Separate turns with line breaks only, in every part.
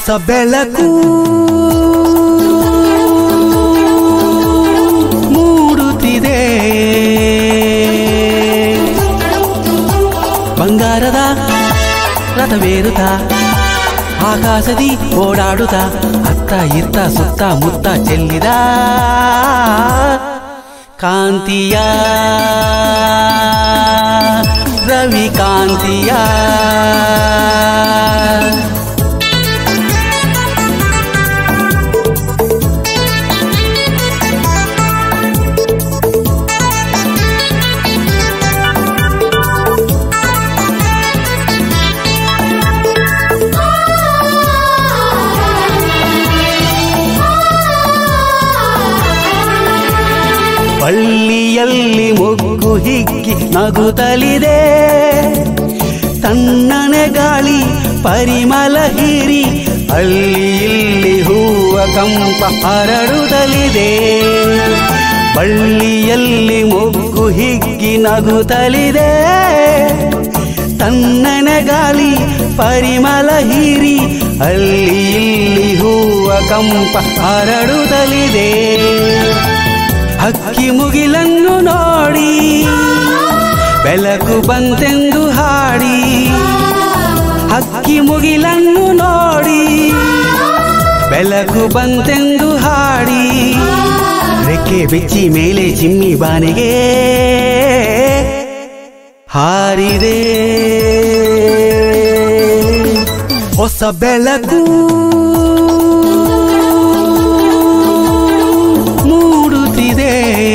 ಹೊಸ ಬೆಳಕು ಮೂಡುತ್ತಿದೆ ಬಂಗಾರದ ರಥವೇರುತ್ತ ಆಕಾಶದಿ ಓಡಾಡುತ್ತ ಅತ್ತ ಇತ್ತ ಸುತ್ತ ಮುತ್ತ ಚೆಲ್ಲಿದ ಕಾಂತಿಯ ರವಿ ಕಾಂತಿಯ ಬಳ್ಳಿಯಲ್ಲಿ ಮೊಗ್ಗು ಹಿಗ್ಗಿ ನಗುತ್ತಲಿದೆ ತಣ್ಣನೆ ಗಾಳಿ ಪರಿಮಳ ಹೀರಿ ಅಲ್ಲಿ ಇಲ್ಲಿ ಹೂವ ಕಂಪ ಹರಡುತ್ತಲಿದೆ ಬಳ್ಳಿಯಲ್ಲಿ ಮೊಗ್ಗು ಹಿಗ್ಗಿ ನಗುತ್ತಲಿದೆ ತಣ್ಣನೆ ಗಾಳಿ ಪರಿಮಳ ಹೀರಿ ಅಲ್ಲಿ ಇಲ್ಲಿ ಹೂವ ಕಂಪ ಹರಡುತ್ತಲಿದೆ ಹಕ್ಕಿ ಮುಗಿಲನ್ನು ನೋಡಿ ಬೆಳಕು ಬಂತೆಂದು ಹಾಡಿ ಹಕ್ಕಿ ಮುಗಿಲನ್ನು ನೋಡಿ ಬೆಳಕು ಬಂತೆಂದು ಹಾಡಿ ರೆಕ್ಕೆ ಬೆಚ್ಚಿ ಮೇಲೆ ಚಿಮ್ಮಿ ಬಾನೆಗೆ ಹಾರಿದೆ ಹೊಸ ಬೆಳಕು ಮೂಡುತ್ತಿದೆ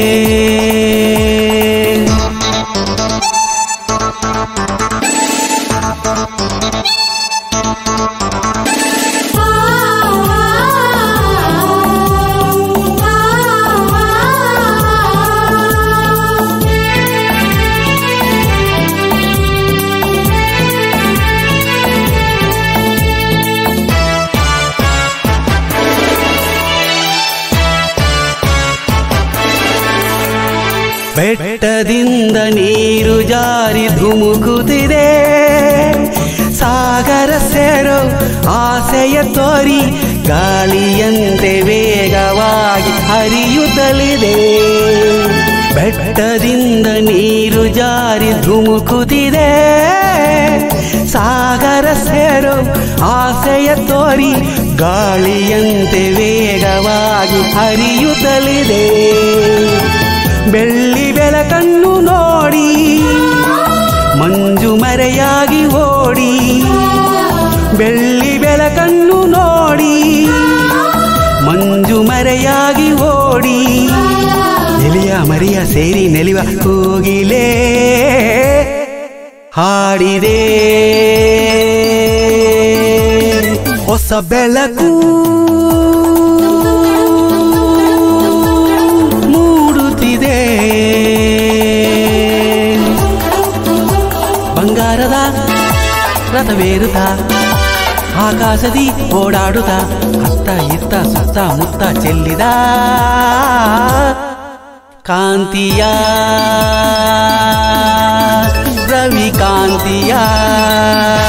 ಬೆಟ್ಟದಿಂದ ನೀರು ಜಾರಿ ಧುಮುಕುತ್ತಿದೆ ಸಾಗರ ಸೇರೋ ಆಸೆಯ ತೋರಿ ಗಾಳಿಯಂತೆ ವೇಗವಾಗಿ ಹರಿಯುತ್ತಲಿದೆ ಬೆಟ್ಟದಿಂದ ನೀರು ಜಾರಿ ಧುಮುಕುತ್ತಿದೆ ಸಾಗರ ಸೇರೋ ಆಸೆಯ ತೋರಿ ಗಾಳಿಯಂತೆ ವೇಗವಾಗಿ ಹರಿಯುತ್ತಲಿದೆ ಬೆಳ್ಳಿ ಬೆಳಕನ್ನು ನೋಡಿ ಮಂಜು ಮರೆಯಾಗಿ ಓಡಿ ಬೆಳ್ಳಿ ಬೆಳಕನ್ನು ನೋಡಿ ಮಂಜು ಮರೆಯಾಗಿ ಓಡಿ ಎಲಿಯ ಮರಿಯ ಸೇರಿ ನೆಲಿವ ಕೂಗಿಲೇ ಹಾಡಿದೆ ಹೊಸ ಬೆಳಕು ಮೂಡುತ್ತಿದೆ ಬಂಗಾರದ ರಥವೇರುತ್ತ ಆಕಾಶದಿ ಓಡಾಡುತ್ತ ಅತ್ತ ಇತ್ತ ಸುತ್ತ ಮುತ್ತ ಚೆಲ್ಲಿದ ಕಾಂತಿಯ ರವಿ ಕಾಂತಿಯ